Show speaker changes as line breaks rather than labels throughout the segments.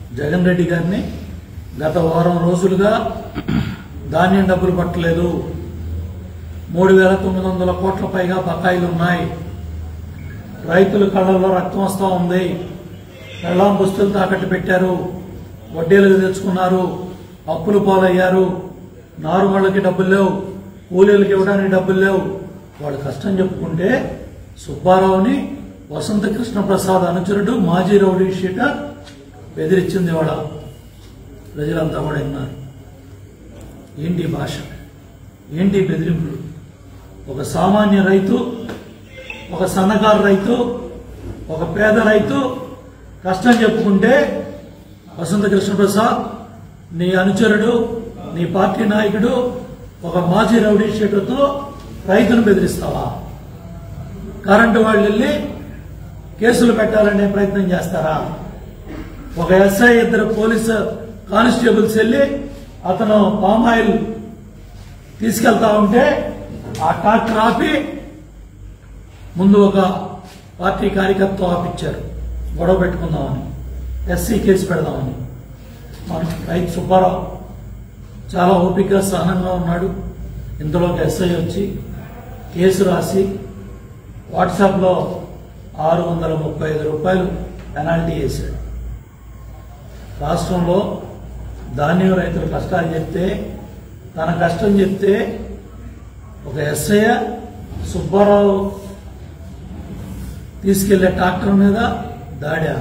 జగన్ రెడ్డి గారిని గత వారం రోజులుగా ధాన్యం డబ్బులు పట్టలేదు మూడు వేల తొమ్మిది వందల కోట్ల పైగా బకాయిలు ఉన్నాయి రైతుల కళ్ళల్లో రక్తం వస్తూ ఉంది పెళ్ళాం పుస్తులు తాకట్టు పెట్టారు వడ్డీలకు తెచ్చుకున్నారు అప్పులు పాలయ్యారు నారుమళ్ళకి డబ్బులు లేవు కూలీలకు ఇవ్వడానికి డబ్బులు లేవు వాళ్ళు కష్టం చెప్పుకుంటే సుబ్బారావుని వసంత కృష్ణ ప్రసాద్ అనుచరుడు మాజీ రౌడీ షీటర్ బెదిరించింది వాళ్ళ ప్రజలంతా కూడా విన్నారు ఏంటి ఈ భాష ఏంటి ఈ బెదిరింపులు ఒక సామాన్య రైతు ఒక సన్నకారు రైతు ఒక పేద రైతు కష్టం చెప్పుకుంటే వసంత కృష్ణ ప్రసాద్ నీ అనుచరుడు నీ పార్టీ నాయకుడు ఒక మాజీ రౌడీ షీటర్తో రైతును బెదిరిస్తావా కరెంటు వాళ్ళు వెళ్ళి కేసులు పెట్టాలనే ప్రయత్నం చేస్తారా ఒక ఎస్ఐ ఇద్దరు పోలీసు కానిస్టేబుల్స్ వెళ్ళి అతను పామాయిల్ తీసుకెళ్తా ఉంటే ఆ ట్రాక్టర్ ఆపి ముందు ఒక పార్టీ కార్యకర్త ఆపిచ్చారు గొడవ పెట్టుకుందామని ఎస్సీ కేసు పెడదామని మన రైతు సుబ్బారావు చాలా ఓపిక సహనంగా ఉన్నాడు ఇందులో ఒక ఎస్ఐ వచ్చి కేసు రాసి వాట్సాప్లో ఆరు వందల ముప్పై ఐదు రూపాయలు పెనాల్టీ వేశాడు రాష్ట్రంలో ధాన్యం రైతుల కష్టాలు చెప్తే తన కష్టం చెప్తే ఒక ఎస్ఐ సుబ్బారావు తీసుకెళ్లే ట్రాక్టర్ మీద దాడా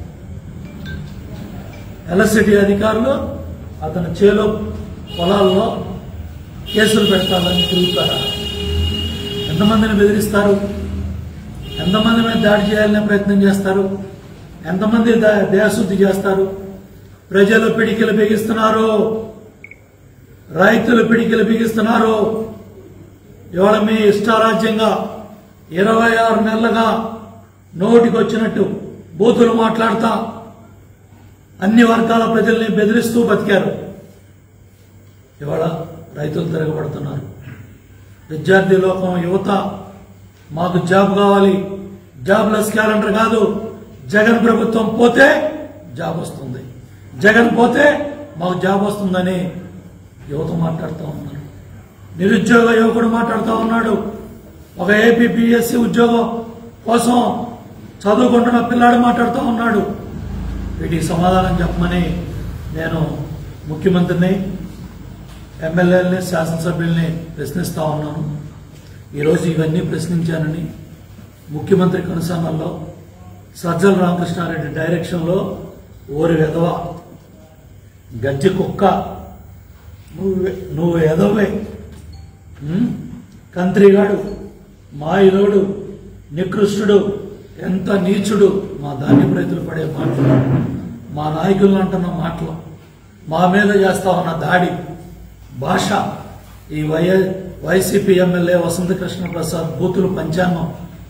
ఎలసిటీ అధికారులు అతని చేలో పొలాల్లో కేసులు పెడతారని తిరుగుతారా ఎంతమందిని బెదిరిస్తారు ఎంతమంది మీద దాడి చేయాలనే ప్రయత్నం చేస్తారు ఎంతమంది దా- దేహశుద్ధి చేస్తారు ప్రజలు పిడికిలు బిగిస్తున్నారు రైతులు పిడికిలు బిగిస్తున్నారు ఇవాళ మీ ఇష్టారాజ్యంగా ఇరవై ఆరు నెలలుగా నోటికి వచ్చినట్టు బూతులు మాట్లాడతా అన్ని వర్గాల ప్రజల్ని బెదిరిస్తూ బతికారు ఇవాళ రైతులు తిరగబడుతున్నారు విద్యార్థి లోకం యువత మాకు జాబ్ కావాలి జాబ్లెస్ క్యాలెండర్ కాదు జగన్ ప్రభుత్వం పోతే జాబ్ వస్తుంది జగన్ పోతే మాకు జాబ్ వస్తుందని యువత మాట్లాడుతూ ఉన్నారు నిరుద్యోగ యువకుడు మాట్లాడుతూ ఉన్నాడు ఒక ఏపీ పిఎస్సి ఉద్యోగం కోసం చదువుకుంటున్న పిల్లాడు మాట్లాడుతూ ఉన్నాడు వీటికి సమాధానం చెప్పమని నేను ముఖ్యమంత్రిని ఎమ్మెల్యేలని శాసనసభ్యుల్ని ప్రశ్నిస్తా ఉన్నాను ఈరోజు ఇవన్నీ ప్రశ్నించానని ముఖ్యమంత్రి కనుసన్నల్లో సజ్జల రామకృష్ణారెడ్డి డైరెక్షన్లో ఓరి వెధవ గజ్జి కుక్క నువ్వు నువ్వు ఎదవే ఉమ్? కంత్రిగాడు మాయిలోడు నికృష్టుడు ఎంత నీచుడు మా ధాన్యం రైతులు పడే మాటలు మా నాయకులను అంటున్న మాటలు మా మీద చేస్తా ఉన్న దాడి భాష ఈ వై వైసీపీ ఎమ్మెల్యే వసంతకృష్ణ ప్రసాద్ బూతులు పంచాంగం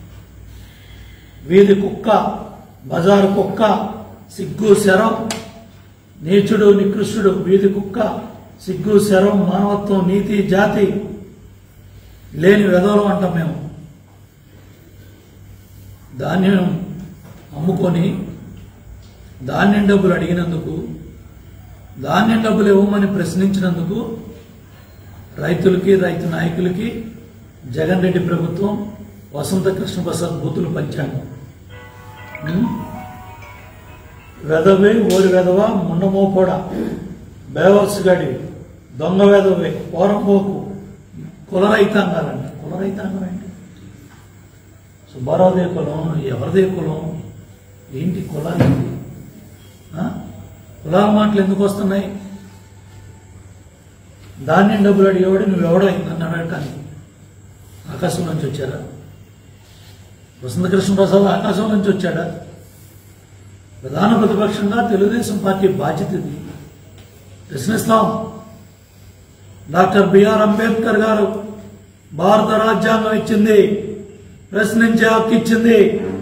వీధి కుక్క బజారు కుక్క సిగ్గు శరం నీచుడు నికృష్టుడు వీధి కుక్క సిగ్గు శరం మానవత్వం నీతి జాతి లేని వెధవలు అంటాం మేము ధాన్యం అమ్ముకొని ధాన్యం డబ్బులు అడిగినందుకు ధాన్యం డబ్బులు ఇవ్వమని ప్రశ్నించినందుకు రైతులకి రైతు నాయకులకి జగన్ రెడ్డి ప్రభుత్వం వసంత కృష్ణ ప్రసాద్ బూతులు పంచాంగం ఉమ్? వెదవే ఓరి వెదవ ముండమోపోడ బేవర్స్ గడి దొంగ వెదవే పోరంపోకు కుల రైతాంగాలంట కుల రైతాంగం ఏంటి సుబ్బారావుదే కులం ఎవరిదే కులం ఏంటి కులాలేంటి ఆ? కులాల మాటలు ఎందుకు వస్తున్నాయి ధాన్యం డబ్బులు అడిగేవాడు నువ్వెవడో నన్ను అడగటానికి ఆకాశం నుంచి వచ్చారా వసంతకృష్ణ ప్రసాద్ ఆకాశం నుంచి వచ్చాడా ప్రధాన ప్రతిపక్షంగా తెలుగుదేశం పార్టీ బాధ్యత ఇది ప్రశ్నిస్తాం డాక్టర్ బిఆర్ అంబేద్కర్ గారు భారత రాజ్యాంగం ఇచ్చింది ప్రశ్నించే హక్కు ఇచ్చింది